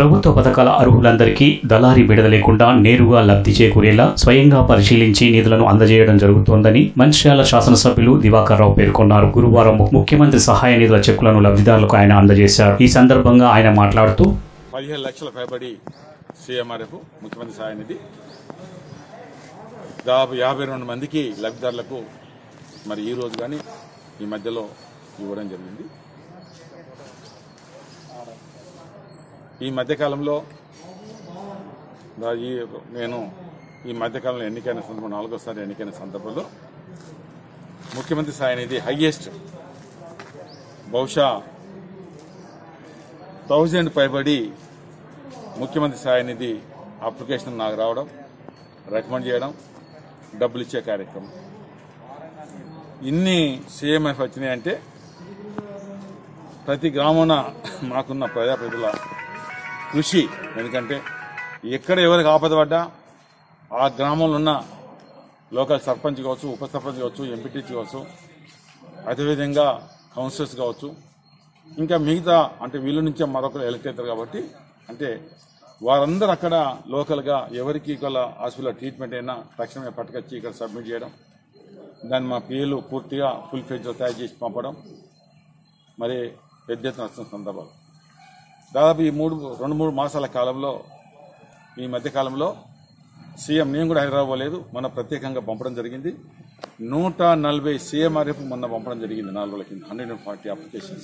ప్రభుత్వ పథకాల అర్హులందరికీ దళారీ బిడద లేకుండా నేరుగా లబ్ధి చేకూరేలా స్వయంగా పరిశీలించి నిధులను అందజేయడం జరుగుతోందని మంచిర్యాల శాసనసభ్యులు దివాకర్ రావు పేర్కొన్నారు గురువారం ముఖ్యమంత్రి సహాయ నిధుల చెక్కులను లబ్ధిదారులకు ఆయన అందజేశారు ఈ సందర్భంగా ఆయన మాట్లాడుతూ పదిహేను లక్షల పైబడి సీఎంఆర్ఎఫ్ ముఖ్యమంత్రి సహాయ నిధి దాదాపు యాభై రెండు మందికి లబ్ధిదారులకు మరి ఈ రోజు కానీ ఈ మధ్యలో ఇవ్వడం జరిగింది ఈ మధ్యకాలంలో దా- ఈ నేను ఈ మధ్యకాలంలో ఎన్నికైన సందర్భం నాలుగోసారి ఎన్నికైన సందర్భంలో ముఖ్యమంత్రి సహాయ నిధి హైయెస్ట్ బహుశా థౌజండ్ పైబడి ముఖ్యమంత్రి సహాయ నిధి అప్లికేషన్ నాకు రావడం రికమెండ్ చేయడం డబ్బులు ఇచ్చే కార్యక్రమం ఇన్ని సీఎంఎఫ్ వచ్చినాయంటే ప్రతి గ్రామాన మాకున్న ప్రజాప్రతినిధుల కృషి ఎందుకంటే ఎక్కడ ఎవరికి ఆపద పడ్డా ఆ గ్రామంలో ఉన్న లోకల్ సర్పంచ్ కావచ్చు ఉప సర్పంచ్ కావచ్చు ఎంపీటీసీ కావచ్చు అదేవిధంగా కౌన్సిలర్స్ కావచ్చు ఇంకా మిగతా అంటే వీళ్ళ నుంచే మరొకరు ఎలక్ట్ అవుతారు కాబట్టి అంటే వారందరూ అక్కడ లోకల్గా ఎవరికి గల హాస్పిటల్ ట్రీట్మెంట్ అయినా తక్షణమే పట్టుకొచ్చి ఇక్కడ సబ్మిట్ చేయడం దాన్ని మా పిఎలు పూర్తిగా ఫుల్ ఫేజ్లో తయారు చేసి పంపడం మరి పెద్ద ఎత్తున వస్తున్న సందర్భాలు దాదాపు ఈ మూడు రెండు మూడు మాసాల కాలంలో ఈ మధ్య కాలంలో సీఎం నేను కూడా హైదరాబాద్ పోలేదు మొన్న ప్రత్యేకంగా పంపడం జరిగింది నూట నలభై సీఎంఆర్ఎఫ్ మొన్న పంపడం జరిగింది నాలుగు రోజుల కింద హండ్రెడ్ అండ్ ఫార్టీ అప్లికేషన్స్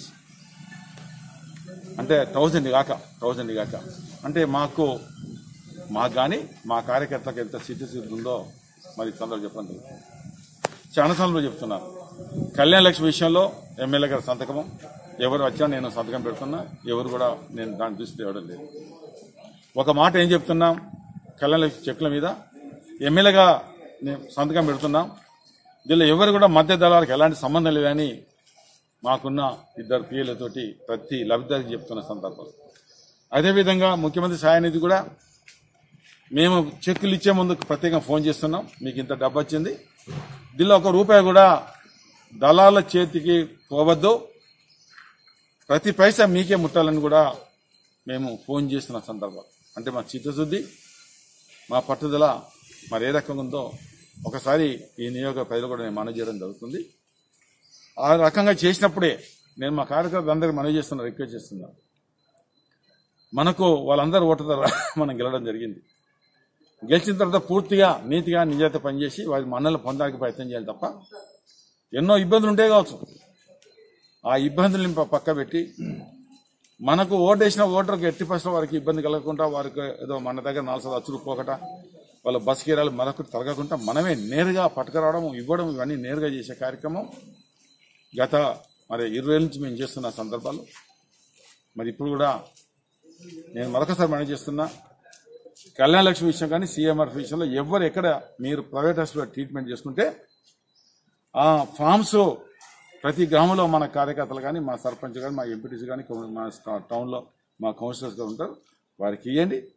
అంటే థౌజండ్ కాక థౌజండ్ కాక అంటే మాకు మాకు కానీ మా కార్యకర్తలకు ఎంత సిద్ధసిద్ధి ఉందో మరి చంద్ర చెప్పండి చాలా సందర్భంలో చెప్తున్నారు కళ్యాణ లక్ష్మి విషయంలో ఎమ్మెల్యే గారి సంతకము ఎవరు వచ్చినా నేను సంతకం పెడుతున్నా ఎవరు కూడా నేను దాన్ని చూసి తేవడం లేదు ఒక మాట ఏం చెప్తున్నాం కళ్యాణ లక్ష్మి చెక్కుల మీద ఎమ్మెల్యేగా నేను సంతకం పెడుతున్నాం దీనిలో ఎవరు కూడా మధ్య దళాలకు ఎలాంటి సంబంధం లేదని మాకున్న ఇద్దరు పిఎలతోటి ప్రతి లబ్ధిదారికి చెప్తున్న సందర్భం అదేవిధంగా ముఖ్యమంత్రి సహాయ నిధి కూడా మేము చెక్కులు ఇచ్చే ముందు ప్రత్యేకంగా ఫోన్ చేస్తున్నాం మీకు ఇంత డబ్బు వచ్చింది దీనిలో ఒక రూపాయి కూడా దళాల చేతికి పోవద్దు ప్రతి పైసా మీకే ముట్టాలని కూడా మేము ఫోన్ చేస్తున్న సందర్భం అంటే మా చిత్తశుద్ధి మా పట్టుదల మరి ఏ రకంగా ఉందో ఒకసారి ఈ నియోగ ప్రజలు కూడా నేను మనవి చేయడం జరుగుతుంది ఆ రకంగా చేసినప్పుడే నేను మా కార్యకర్తలు అందరికీ మనవి చేస్తున్నా రిక్వెస్ట్ చేస్తున్నా మనకు వాళ్ళందరూ ఓటు ద్వారా మనం గెలవడం జరిగింది గెలిచిన తర్వాత పూర్తిగా నీతిగా నిజాయితీ పనిచేసి వారి మన్నలు పొందడానికి ప్రయత్నం చేయాలి తప్ప ఎన్నో ఇబ్బందులు ఉంటే కావచ్చు ఆ ఇబ్బందుల్ని ప- పక్క పెట్టి మనకు ఓటేసిన ఓటర్కి ఎట్టి పరిస్థితుల్లో వారికి ఇబ్బంది కలగకుండా వారికి ఏదో మన దగ్గర నాలుగు సార్లు అచ్చులు పోకట వాళ్ళ బస్ కీరాలు మరొకటి తరగకుండా మనమే నేరుగా పట్టుకురావడం ఇవ్వడం ఇవన్నీ నేరుగా చేసే కార్యక్రమం గత మరి ఇరవై ఏళ్ళ నుంచి మేము చేస్తున్న సందర్భాలు మరి ఇప్పుడు కూడా నేను మరొకసారి మనం చేస్తున్నా కళ్యాణ లక్ష్మి విషయం కానీ సీఎంఆర్ విషయంలో ఎవరు ఎక్కడ మీరు ప్రైవేట్ హాస్పిటల్ ట్రీట్మెంట్ చేసుకుంటే ఆ ఫామ్స్ ప్రతి గ్రామంలో మన కార్యకర్తలు కానీ మా సర్పంచ్ కానీ మా ఎంపీటీసీ కానీ మా టౌన్లో మా కౌన్సిలర్స్ కానీ ఉంటారు వారికి ఇవ్వండి